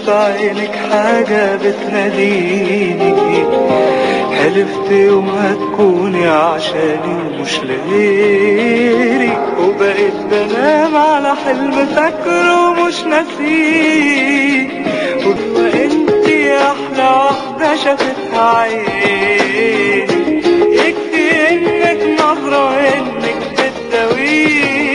في عينك حاجة بتناديني حلفت يوم هتكوني عشاني ومش لغيري وبقيت بنام على حلم فاكره ومش ناسيه وانتي احلى واحدة شافتها عيني يكفي انك نظرة انك بتداويني